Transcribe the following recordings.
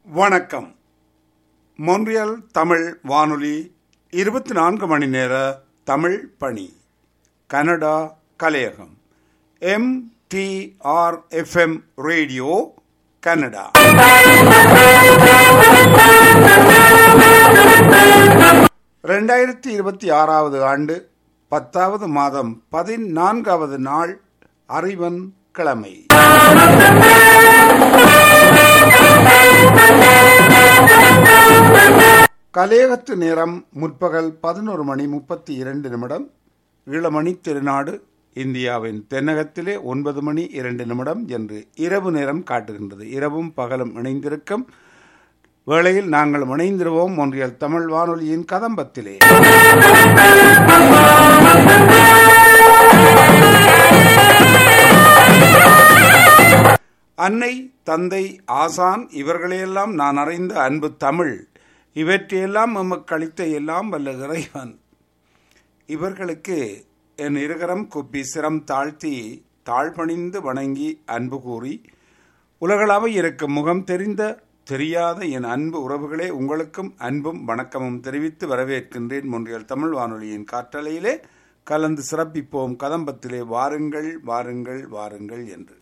வணக்கம் மொன்றியல் தமிழ் வானொலி இருபத்தி நான்கு மணி நேர தமிழ் பணி கனடா கலையகம் M T R FM radio Canada ரெண்டாயிரத்தி இருபத்தி ஆறாவது ஆண்டு பத்தாவது மாதம் பதினான்காவது நாள் அறிவன் கிழமை கலேகத்து நேரம் முற்பகல் பதினோரு மணி முப்பத்தி இரண்டு நிமிடம் ஈழமணி திருநாடு இந்தியாவின் தென்னகத்திலே ஒன்பது மணி இரண்டு நிமிடம் என்று இரவு நேரம் காட்டுகின்றது இரவும் பகலும் இணைந்திருக்கும் வேளையில் நாங்கள் இணைந்திருவோம் ஒன்றியல் தமிழ் வானொலியின் கதம்பத்திலே அன்னை தந்தை ஆசான் இவர்களையெல்லாம் நான் அறிந்த அன்பு தமிழ் இவற்றையெல்லாம் எமக்கு அளித்த எல்லாம் வல்ல இறைவன் இவர்களுக்கு என் இருகரம் குப்பி சிரம் தாழ்த்தி தாழ்பணிந்து வணங்கி அன்பு கூறி உலகளாவ இருக்கும் முகம் தெரிந்த தெரியாத என் அன்பு உறவுகளே உங்களுக்கும் அன்பும் வணக்கமும் தெரிவித்து வரவேற்கின்றேன் மொன்றியல் தமிழ் வானொலியின் காற்றலையிலே கலந்து சிறப்பிப்போம் கதம்பத்திலே வாருங்கள் வாருங்கள் வாருங்கள் என்று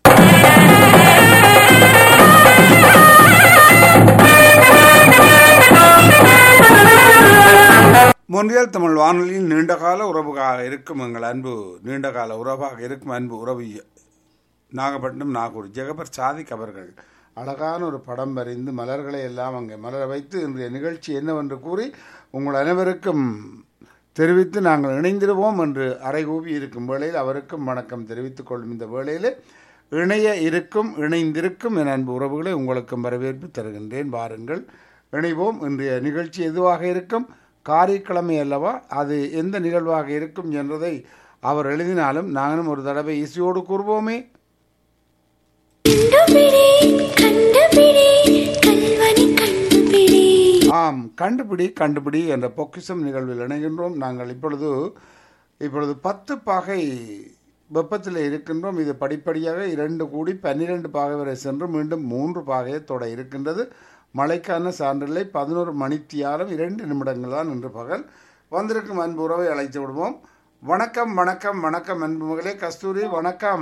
மொன்றியல் தமிழ் வானொலியில் நீண்டகால உறவுகாக இருக்கும் எங்கள் அன்பு நீண்டகால உறவாக இருக்கும் அன்பு உறவு நாகப்பட்டினம் நாகூர் ஜெகபர் சாதிக் அவர்கள் அழகான ஒரு படம் வரைந்து மலர்களை எல்லாம் அங்கே மலர வைத்து இன்றைய நிகழ்ச்சி என்னவென்று கூறி உங்கள் அனைவருக்கும் தெரிவித்து நாங்கள் இணைந்திருவோம் என்று அறைகூவி இருக்கும் வேளையில் அவருக்கும் வணக்கம் தெரிவித்துக் கொள்ளும் இந்த வேளையில் இணைய இருக்கும் இணைந்திருக்கும் என் அன்பு உறவுகளை உங்களுக்கும் வரவேற்பு தருகின்றேன் வாருங்கள் இணைவோம் இன்றைய நிகழ்ச்சி எதுவாக இருக்கும் காரிக்கிழமை அல்லவா அது எந்த நிகழ்வாக இருக்கும் என்றதை அவர் எழுதினாலும் நாங்களும் ஒரு தடவை இசையோடு கூறுவோமே கண்டுபிடி கண்டுபிடி கல்வனை கண்டுபிடி ஆம் கண்டுபிடி கண்டுபிடி என்ற பொக்கிஷம் நிகழ்வில் இணைகின்றோம் நாங்கள் இப்பொழுது இப்பொழுது பத்து பாகை வெப்பத்தில் இருக்கின்றோம் இது படிப்படியாக இரண்டு கூடி பன்னிரண்டு பாகை வரை சென்று மீண்டும் மூன்று பாகையை தொட இருக்கின்றது மழைக்கான சான்றில்லை பதினோரு மணித்தியாலும் இரண்டு நிமிடங்கள் தான் இன்று பகல் வந்திருக்கும் அன்பு உறவை அழைத்து விடுவோம் வணக்கம் வணக்கம் வணக்கம் அன்பு மகளே கஸ்தூரி வணக்கம்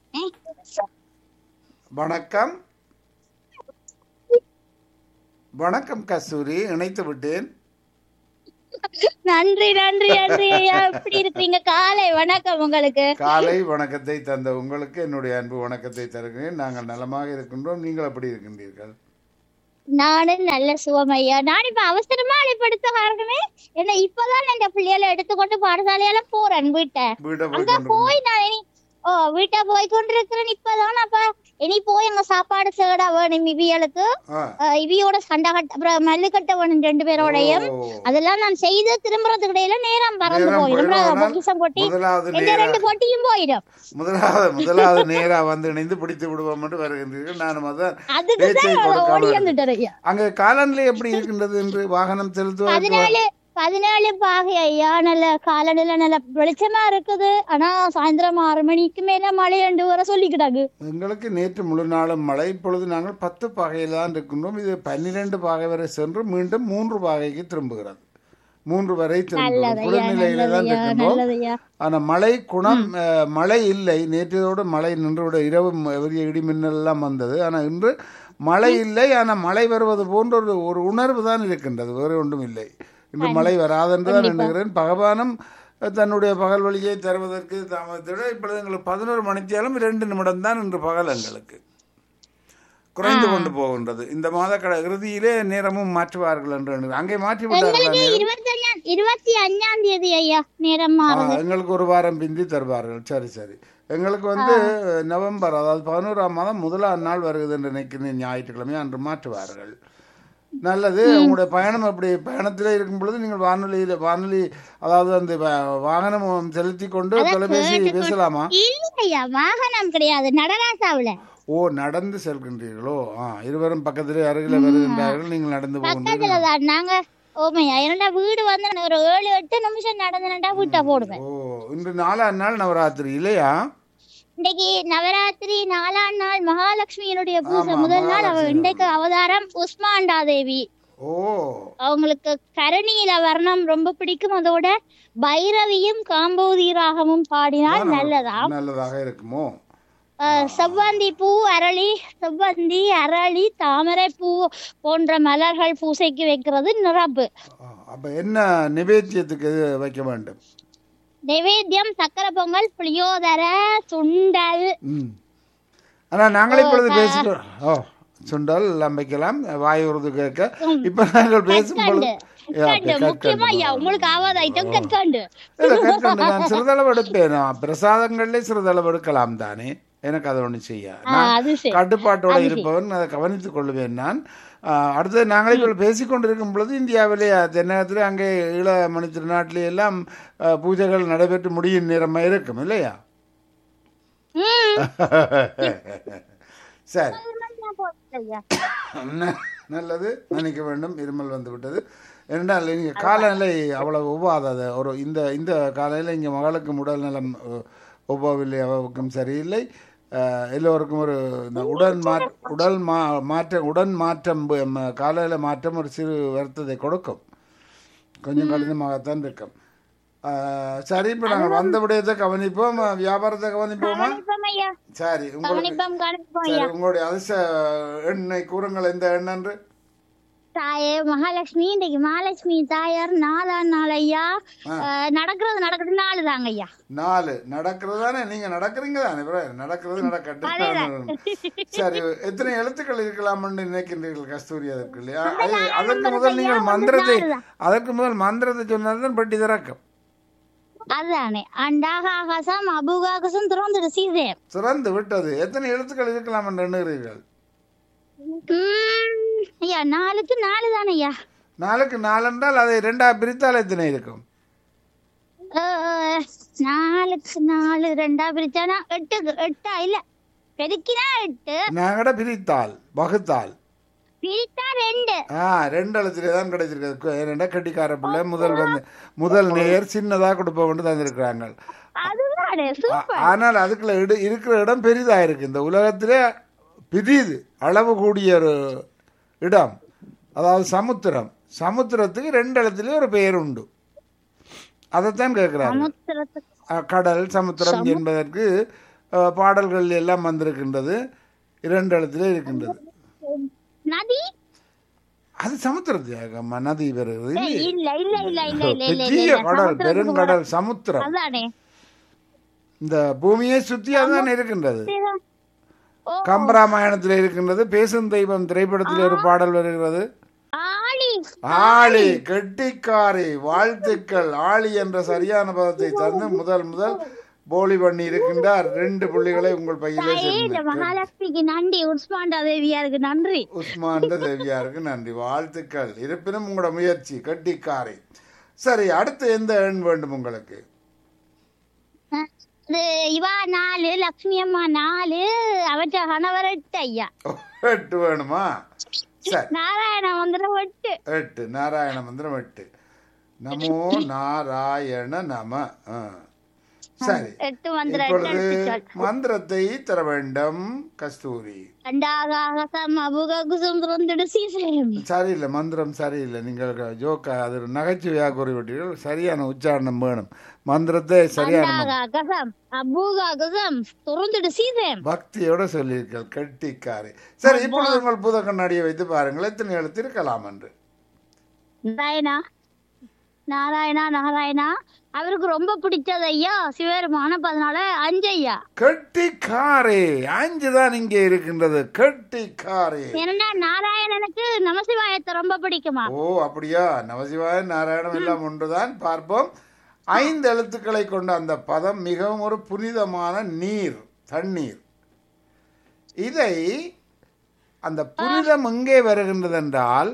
வணக்கம் வணக்கம் கஸ்தூரி இணைத்து விட்டேன் நன்றி நன்றி நன்றி ஐயா எப்படி இருக்கீங்க காலை வணக்கம் உங்களுக்கு காலை வணக்கத்தை தந்த உங்களுக்கு என்னுடைய அன்பு வணக்கத்தை தருகிறேன் நாங்கள் நலமாக இருக்கின்றோம் நீங்கள் எப்படி இருக்கின்றீர்கள் நானும் நல்ல சுகம் ஐயா நான் இப்ப அவசரமா அழைப்படுத்த காரணமே என்ன இப்பதான் இந்த பிள்ளைகளை எடுத்துக்கொண்டு பாடசாலையால போறேன் வீட்டை வீட்டை போய் அங்க கொண்டு போய் நான் இனி ஓ வீட்டை போய் கொண்டிருக்கிறேன் இப்பதான் அப்ப இனி போய் அங்க சாப்பாடு சேடா வேணும் இவியலுக்கு ஆ. அஹ் இவியோட சண்டை கட்ட அப்புறம் மல்லு கட்ட வேணும் ரெண்டு பேரோடையும் ஓ. அதெல்லாம் நான் செய்து திரும்புறதுக்கு இடையில நேரம் பறந்து நேரம் போயிடும் போயிடும். ஆனால் பொக்கிஷம் கொட்டி முதலாவது இந்த நேரா ரெண்டு பொட்டியும் போயிடும் முதலாவது முதலாவது நேரா வந்து இணைந்து பிடித்து விடுவோம் என்று வருகின்றீர்கள் நானும் அதான் பேச்சை அதுக்குதான் ஓடி கொடுக்காமல் வந்துட்டேன் ஐயா அங்கே காலநிலை எப்படி இருக்கின்றது என்று வாகனம் செலுத்துவதற்கு பதினாலு பதினாலு பாகை ஐயா நல்ல காலநிலை நல்ல வெளிச்சமா இருக்குது ஆனா சாயந்தரம் ஆறு மணிக்கு மேல மழை ரெண்டு வர சொல்லிக்கிட்டாங்க எங்களுக்கு நேற்று முழு நாளும் மழை இப்பொழுது நாங்கள் பத்து பாகையில் தான் இருக்கின்றோம் இது பன்னிரண்டு பாகை வரை சென்று மீண்டும் மூன்று பாகைக்கு திரும்புகிறது மூன்று வரை திரும்புகிறது நல்லதையா குளிர்நிலையில தான் நல்லதையா இருக்கின்றோம் நல்லதையா ஆனா மழை குணம் அஹ், மழை இல்லை நேற்றதோடு மழை நின்றுவிட இரவு ம- பெரிய இடி மின்னல் எல்லாம் வந்தது ஆனா இன்று மழை இல்லை ஆனா மழை வருவது போன்ற ஒரு ஒரு உணர்வு தான் இருக்கின்றது வேறு ஒன்றும் இல்லை இன்று மழை வராதென்று தான் எண்ணுகிறேன் பகவானும் தன்னுடைய பகல் வழியை தருவதற்கு தாமதத்திட இப்பொழுது எங்களுக்கு பதினோரு மணித்தியாலும் இரண்டு நிமிடம் தான் இன்று பகல் எங்களுக்கு குறைந்து கொண்டு போகின்றது இந்த மாத கட இறுதியிலே நேரமும் மாற்றுவார்கள் என்று எண்ணுகிறேன். அங்கே மாற்றி விட்டார்களா எங்களுக்கு நேரம்? இருபத்தி அஞ்சாம் இருபத்தி அஞ்சாம் தேதி ஐயா நேரம் மாறும் ஆ, எங்களுக்கு ஒரு வாரம் பிந்தி தருவார்கள் சரி சரி எங்களுக்கு வந்து நவம்பர் அதாவது பதினோராம் மாதம் முதலாம் நாள் வருகிறது என்று நினைக்கிறேன் ஞாயிற்றுக்கிழமை அன்று மாற்றுவார்கள் நல்லது உங்களுடைய பயணம் அப்படி பயணத்திலே இருக்கும் பொழுது நீங்கள் வானொலியில் வானொலி அதாவது அந்த வா- வாகனம் செலுத்தி கொண்டு தொலைபேசி பேசலாமா இல்ல ஐயா வாகனம் கிடையாது நடராசாவுல ஓ நடந்து செல்கின்றீர்களோ ஆ இருவரும் பக்கத்திலே அருகில் வருகின்றார்கள் நீங்கள் நடந்து போகின்றீர்கள் பக்கத்துலதான் நாங்க ஓமையா என்னடா வீடு வந்து நான் ஒரு ஏழு எட்டு நிமிஷம் நடந்தேன்டா வீட்டை போடுவேன் ஓ இன்று நாலாம் நாள் நவராத்திரி இல்லையா இன்னைக்கு நவராத்திரி நாலாம் நாள் மகாலட்சுமியினுடைய பூஜை ஆமா, முதல் நாள் அவ மகாலட்சுமி. இன்றைக்கு அவதாரம் உஸ்மாண்டா தேவி ஓ அவங்களுக்கு கருணீல வர்ணம் ரொம்ப பிடிக்கும் அதோட பைரவியும் காம்போதி ராகமும் பாடினால் நல்லதாம் நல்லதாக இருக்குமோ அஹ், செவ்வந்தி பூ அரளி செவ்வந்தி அரளி தாமரை பூ போன்ற மலர்கள் பூசைக்கு வைக்கிறது நிரப்பு ஆ, அப்ப என்ன நிவேத்தியத்துக்கு எது வைக்க வேண்டும் நைவேத்தியம் சக்கரை பொங்கல் புளியோதரை சுண்டல் ம் ஆனா நாங்களே இப்பொழுது பேசிக்கிறோம் ஓ சுண்டல் எல்லாம் வைக்கலாம் வாய் உருது கேட்க இப்ப நாங்கள் பேசும் பொழுது யா, கற்கண்டு முக்கியமா ஐயா கற்கண்டு. உங்களுக்கு ஆவாத ஐட்டம் கற்கண்டு இல்ல கற்கண்டு நான் சிறிதளவு எடுப்பேன் நான் பிரசாதங்கள்ல சிறிதளவு எடுக்கலாம் தானே எனக்கு அதை ஒண்ணு செய்ய ஆ, அது சரி கட்டுப்பாட்டோட இருப்பவன் அதை கவனித்துக் கொள்வேன் நான் ஆஹ், அடுத்தது நாங்களே இப்போ பேசிக் கொண்டிருக்கும் பொழுது இந்தியாவிலே தென்னகத்தில் அங்கே ஈழ மணி திருநாட்டிலே எல்லாம் ஆஹ், பூஜைகள் நடைபெற்று முடியும் நேரமா இருக்கும் இல்லையா ம் சரி ஐயா. ந- நல்லது நினைக்க வேண்டும் இருமல் வந்து விட்டது என்றால் நீங்கள் காலநிலை அவ்வளவு ஒவ்வாதது ஒரு இந்த இந்த காலையில் இங்கே மகளுக்கும் உடல் நலம் அஹ், ஒவ்வாவில்லை அவருக்கும் சரியில்லை அஹ், எல்லோருக்கும் ஒரு இந்த உடல் மா உடல் மா மாற்றம் உடன் மாற்றம் காலையில் மாற்றம் ஒரு சிறு வருத்தத்தை கொடுக்கும் கொஞ்சம் கடினமாகத்தான் இருக்கும் அஹ், சரி இப்போ நாங்கள் வந்த விடயத்தை கவனிப்போம் வியாபாரத்தை கவனிப்போமா கவனிப்போம் ஐயா சரி உங்களுக்கு கவனிப்போம் கவனிப்போம் சரி ஐயா உங்களுடைய அதிர்ஷ்ட எண்ணெய் கூறுங்கள் எந்த எண்ணென்று தாயே மகாலட்சுமி இன்னைக்கு மகாலட்சுமி தாயார் நாலாம் நாள் ஐயா அஹ், நடக்கிறது நடக்கிறது நாலு தாங்க ஐயா நாலு நடக்கிறது தானே நீங்க நடக்கிறீங்க தானே bro? நடக்கிறது நடக்கட்டும் சரி எத்தனை எழுத்துக்கள் இருக்கலாம்னு நினைக்கின்றீர்கள் கஸ்தூரி அதற்கு இல்லையா அது- அதற்கு முதல் நீங்கள் மந்திரத்தை அதற்கு முதல் மந்திரத்தை சொன்னால்தான் பெட்டி திறக்கும் அதுதானே அண்டாக ஆகாசம் அபுகாகாசம் திறந்துடு சீதேம் சிறந்து விட்டது எத்தனை எழுத்துக்கள் இருக்கலாம் என்று எண்ணுகிறீர்கள் உம், ஐயா நாலுக்கு நாலு தானே ஐயா நாலுக்கு நாலு என்றால் அதை ரெண்டா பிரித்தால் எத்தனை இருக்கும் அஹ், நாலுக்கு நாலு ரெண்டா பிரிச்சானா எட்டுக்கு எட்டா இல்ல பெருக்கினா எட்டு நாங்கட பிரித்தால் வகுத்தால் பிரித்தா ரெண்டு ஆ ரெண்டு எழுத்துலே தான் கிடைச்சிருக்கு ஏன்னா கட்டிக்கார பிள்ளை முதல் வந்து முதல் நேர் சின்னதா கொடுப்பவன்ட்டு தந்திருக்கிறாங்க அதுதானே ஆ- ஆனால் அதுக்குள்ள இடு இருக்கிற இடம் பெரிதா இருக்கு இந்த உலகத்திலே பெரியது அளவு கூடிய ஒரு இடம் அதாவது சமுத்திரம் சமுத்திரத்துக்கு ரெண்டு இடத்துலயும் ஒரு பெயர் உண்டு அதைத்தான் கேட்கிறாங்க சமுத்திரத்துக்கு அஹ், கடல் சமுத்திரம் என்பதற்கு அஹ், பாடல்கள் எல்லாம் வந்திருக்கின்றது இரண்டு இடத்துல இருக்கின்றது நதி அது சமுத்திரத்து நதி வருகிறது ஏய், இல்ல இல்ல இல்ல இல்ல இல்ல இல்ல பெரிய இல்ல கடல் சமுத்திரத்துக்கு பெருங்கடல் சமுத்திரம் அதானே இந்த பூமியை சுற்றி அதுதான் இருக்கின்றது ஓ கம்பராமாயணத்தில் இருக்கின்றது பேசும் தெய்வம் திரைப்படத்தில் ஒரு பாடல் வருகிறது ஆளி ஆளி கெட்டிக்காரி வாழ்த்துக்கள் ஆளி என்ற சரியான பதத்தை தந்து முதல் முதல் போலி பண்ணி இருக்கின்றார் ரெண்டு புள்ளிகளை உங்கள் பையிலே தாயே இந்த சேர்ந்து மகாலட்சுமிக்கு நன்றி உஸ்மாண்டா தேவியாருக்கு நன்றி உஸ்மான் தேவியாருக்கு நன்றி வாழ்த்துக்கள் இருப்பினும் உங்களோட முயற்சி கெட்டிக்காரி சரி அடுத்து எந்த எண் வேண்டும் உங்களுக்கு அஹ், இது இவா நாலு லக்ஷ்மி அம்மா நாலு அவற்ற கணவர் எட்டு ஐயா எட்டு வேணுமா சரி நாராயண மந்திரம் எட்டு எட்டு நாராயண மந்திரம் எட்டு நமோ நாராயண நம ஆ. சரி எட்டு மந்திரம் எட்டு இப்பொழுது எடுத்து சொல் மந்திரத்தை தர வேண்டும் கஸ்தூரி அண்டாகாசம் அபுககுசம் திறந்துடு சீசேம் சரியில்லை மந்திரம் சரியில்லை நீங்கள் ஜோக்கா அது ஒரு நகைச்சுவையாக கூறிவிட்டீர்கள் சரியான உச்சாரணம் வேணும் மந்திரத்தை சரியான ம- அண்டாகாசம் அபுககுசம் திறந்துடு சீசேம் பக்தியோட சொல்லியிருக்கீர்கள் கெட்டிக்காரி சரி இப்பொழுது உங்கள் பூத கண்ணாடியை வைத்து பாருங்கள் எத்தனை எழுத்து இருக்கலாம் என்று நாராயணா நாராயணா நாராயணா அவருக்கு ரொம்ப பிடிச்சது ஐயா சிவபெருமான அதனால அஞ்சு ஐயா கெட்டிக்காரி அஞ்சு தான் இங்கே இருக்கின்றது கெட்டிக்காரி ஏன்னா நாராயணனுக்கு நமசிவாயத்தை ரொம்ப பிடிக்குமா ஓ அப்படியா நமசிவாய நாராயணம் எல்லாம் ஒன்றுதான் பார்ப்போம் ஐந்து எழுத்துக்களை கொண்ட அந்த பதம் மிகவும் ஒரு புனிதமான நீர் தண்ணீர் இதை அந்த புனிதம் எங்கே வருகின்றது என்றால்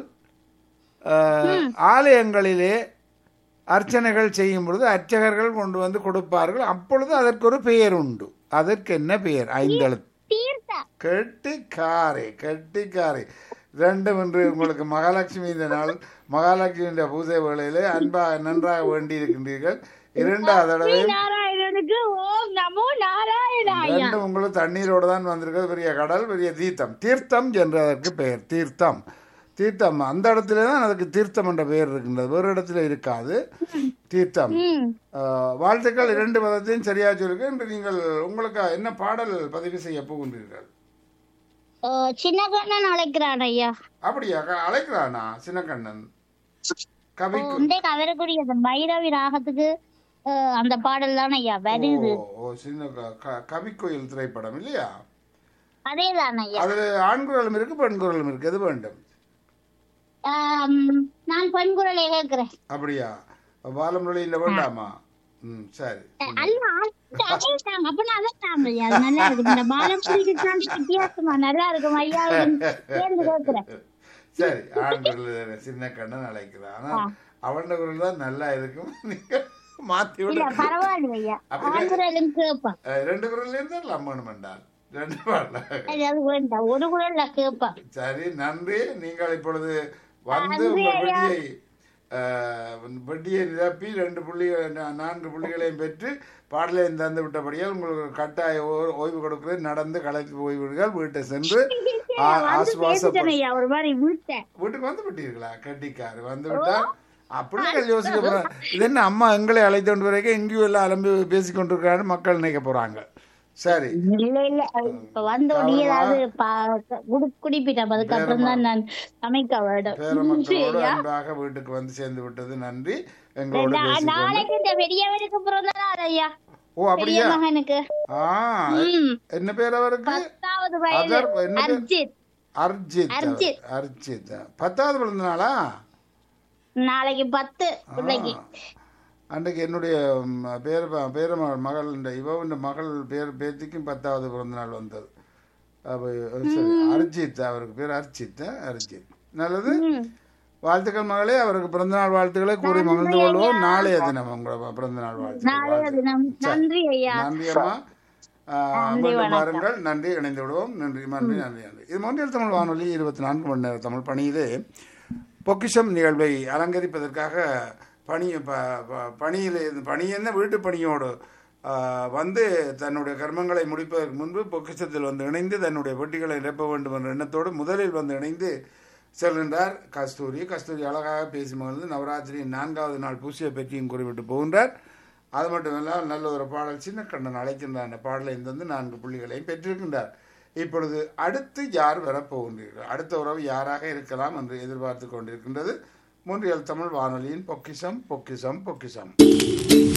அஹ், ஆலயங்களிலே அர்ச்சனைகள் செய்யும் பொழுது அர்ச்சகர்கள் கொண்டு வந்து கொடுப்பார்கள் அப்பொழுது அதற்கு ஒரு பெயர் உண்டு அதற்கு என்ன பெயர் ஐந்து எழுத்து தீர்த்தா கெட்டிக்காரி கெட்டிக்காரி ரெண்டும் இன்று உங்களுக்கு மகாலட்சுமி இந்த நாள் மகாலட்சுமி பூஜை வேளையிலே அன்பாக நன்றாக வேண்டி இருக்கின்றீர்கள் இரண்டாவது தடவை நாராயணனுக்கு ஓம் நமோ நாராயணாயா ரெண்டும் உங்களுக்கு தண்ணீரோடு தான் வந்திருக்கிறது பெரிய கடல் பெரிய தீர்த்தம் தீர்த்தம் என்றதற்கு பெயர் தீர்த்தம் தீர்த்தம் அந்த இடத்துல தான் அதுக்கு தீர்த்தம் என்ற பெயர் இருக்கின்றது வேறு இடத்துல இருக்காது தீர்த்தம் ம் ஆஹ், வாழ்த்துக்கள் இரண்டு பதத்தையும் சரியாக சொல்லுங்க இன்று நீங்கள் உங்களுக்கு என்ன பாடல் பதிவு செய்ய போகின்றீர்கள் ஓ, சின்ன கண்ணன் அழைக்கிறான் ஐயா அப்படியா க- அழைக்கிறானா சின்னக்கண்ணன் கவிக்கு இன்றைக்கு அவருக்குரிய அந்த பைரவி ராகத்துக்கு அஹ், அந்த பாடல் தான் ஐயா வருது ஓ, ஓ சின்ன க- க- கவிக்கோயில் திரைப்படம் இல்லையா அதேதான் ஐயா அதுல ஆண் குரலும் இருக்கு பெண் குரலும் இருக்கு எது வேண்டும் ஆம், நான் பெண் குரலை கேட்கிறேன் அப்படியா பாலமொழியில வேண்டாமா ம் சரி அல்ல அது- அதே தாங்க அப்ப நான் அதை தாங்க ஐயா அது நல்லா இருக்கு இந்த பாலமுடிக்கு தான் வித்தியாசமா நல்லா இருக்கும் ஐயா சேர்ந்து கேட்கிறேன் சரி ஆண் குரல் சின்ன கண்ணன் அழைக்கிறான் ஆனா அவன் குரல் தான் நல்லா இருக்கும் நீங்க மாத்தி இல்ல விட பரவாயில்ல ஐயா ஆண் குரலும் கேட்பான் அஹ், ரெண்டு குரல் இருந்தால் அம்மன் வேண்டாம் ரெண்டு பாடல அது அது வேண்டாம் ஒரு குரல்ல கேட்பான் சரி நன்றி நீங்கள் இப்பொழுது வந்து உங்கள் வெட்டியை அஹ், வெட்டியை நிரப்பி ரெண்டு புள்ளி நா- நான்கு புள்ளிகளையும் பெற்று பாடலையும் தந்து விட்டபடியால் உங்களுக்கு கட்டாய ஓ- ஓய்வு கொடுக்கிறேன் நடந்து களைத்து ஓய்வுகள் வீட்டை சென்று ஆ- வந்து ஆசுவாசப்படு பேசிட்டேன் ஐயா ஒரு மாதிரி விட்டேன் வீட்டுக்கு வந்து விட்டீர்களா கட்டிக்காரு வந்து விட்டார் அப்படியே யோசிக்க போறாங்க இது என்ன அம்மா எங்களை அழைத்து கொண்டு வரைக்கும் எங்கேயும் எல்லாம் அலம்பி பேசி கொண்டிருக்காரு மக்கள் நினைக்க போறாங்க சரி இல்ல இல்ல இப்ப வந்த உடனே ஏதாவது பா- குடி- குடிப்பிட்டேன் அதுக்கப்புறம் தான் நான் சமைக்க வேண்டும் பேர மக்களோடு அன்பாக வீட்டுக்கு வந்து சேர்ந்து விட்டது நன்றி எங்களோட நா- பேசிக்கொண்டு நாளைக்கு இந்த பெரியவருக்கு பிறந்த நாள் ஐயா ஓ பெரிய அப்படியா மகனுக்கு ஆ ம். என்ன பேர் அவருக்கு பத்தாவது வயது அதர் என்ன பேர் அர்ஜித் அர்ஜித் அர்ஜித். அர்ஜித் பத்தாவது பிறந்த நாளா நாளைக்கு பத்து பிள்ளைக்கு அன்றைக்கு என்னுடைய ம், பேர பேர மகள் இந்த இவன் மகள் பேர் பேத்திக்கும் பத்தாவது பிறந்த நாள் வந்தது அப்ப சரி அர்ஜித் அவருக்கு பேர் அர்ஜித் ஆ, அர்ஜித் நல்லது ம். வாழ்த்துக்கள் மகளே அவருக்கு பிறந்தநாள் வாழ்த்துக்களை கூறி மகிழ்ந்து கொள்வோம் நாளைய தினம் உங்களோட பிறந்தநாள் வாழ்த்துக்கள் நாளைய தினம் நன்றி ஐயா நன்றி அம்மா ஆஹ், மீண்டும் பாருங்கள் நன்றி இணைந்து விடுவோம் நன்றி நன்றி நன்றி நன்றி இது மொழியில் தமிழ் வானொலி இருபத்தி நான்கு மணி நேர தமிழ் பணியிலே பொக்கிஷம் நிகழ்வை அலங்கரிப்பதற்காக பணி ப- ப- பணியில் பணி என்ன வீட்டு பணியோடு ஆஹ், வந்து தன்னுடைய கர்மங்களை முடிப்பதற்கு முன்பு பொக்கிஷத்தில் வந்து இணைந்து தன்னுடைய பெட்டிகளை நிரப்ப வேண்டும் என்ற எண்ணத்தோடு முதலில் வந்து இணைந்து செல்கின்றார் கஸ்தூரி கஸ்தூரி அழகாக பேசி மகிழ்ந்து நவராத்திரியின் நான்காவது நாள் பூசியை பற்றியும் குறிப்பிட்டு போகின்றார் அது மட்டுமல்லாமல் நல்ல ஒரு பாடல் சின்ன கண்ணன் அழைக்கின்றார் அந்த பாடலை தந்து நான்கு புள்ளிகளையும் பெற்றிருக்கின்றார் இப்பொழுது அடுத்து யார் வரப்போகின்றீர்கள் அடுத்த உறவு யாராக இருக்கலாம் என்று எதிர்பார்த்து கொண்டிருக்கின்றது மூன்றியல் தமிழ் வானொலியின் பொக்கிஷம் பொக்கிஷம் பொக்கிஷம்